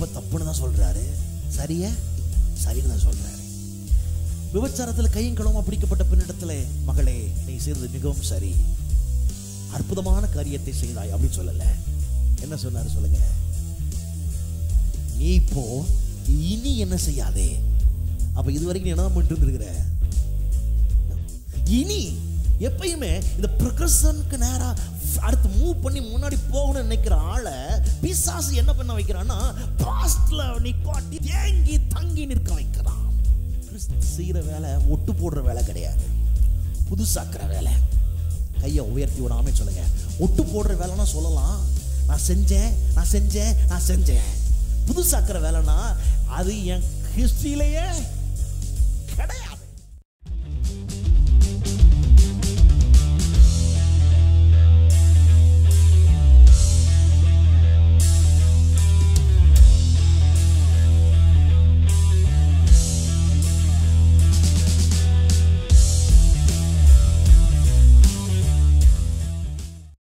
தப்ப தப்புன்னு தான் சொல்றாரு சரியா சரின்னு தான் சொல்றாரு விபச்சாரத்துல கையும் களவுமா பிடிக்கப்பட்ட பெண்ணிடத்துல மகளே நீ செய்தது மிகவும் சரி அற்புதமான காரியத்தை செய்தாய் அப்படின்னு சொல்லல என்ன சொன்னாரு சொல்லுங்க நீ இப்போ இனி என்ன செய்யாதே அப்ப இது வரைக்கும் நீ என்ன பண்ணிட்டு இருந்திருக்கிற இனி எப்பயுமே இந்த ப்ரொக்ரஷனுக்கு நேரா அடுத்து மூவ் பண்ணி முன்னாடி போகணும்னு நினைக்கிற ஆளை பிசாசு என்ன பண்ண வைக்கிறான்னா பாஸ்ட்ல நிப்பாட்டி தேங்கி தங்கி நிற்க வைக்கிறான் கிறிஸ்து செய்யற வேலை ஒட்டு போடுற வேலை கிடையாது புதுசாக்குற வேலை கையை உயர்த்தி விடாம சொல்லுங்க ஒட்டு போடுற வேலைன்னா சொல்லலாம் நான் செஞ்சேன் நான் செஞ்சேன் நான் செஞ்சேன் புதுசாக்குற வேலைன்னா அது என் ஹிஸ்டரியிலேயே கிடையாது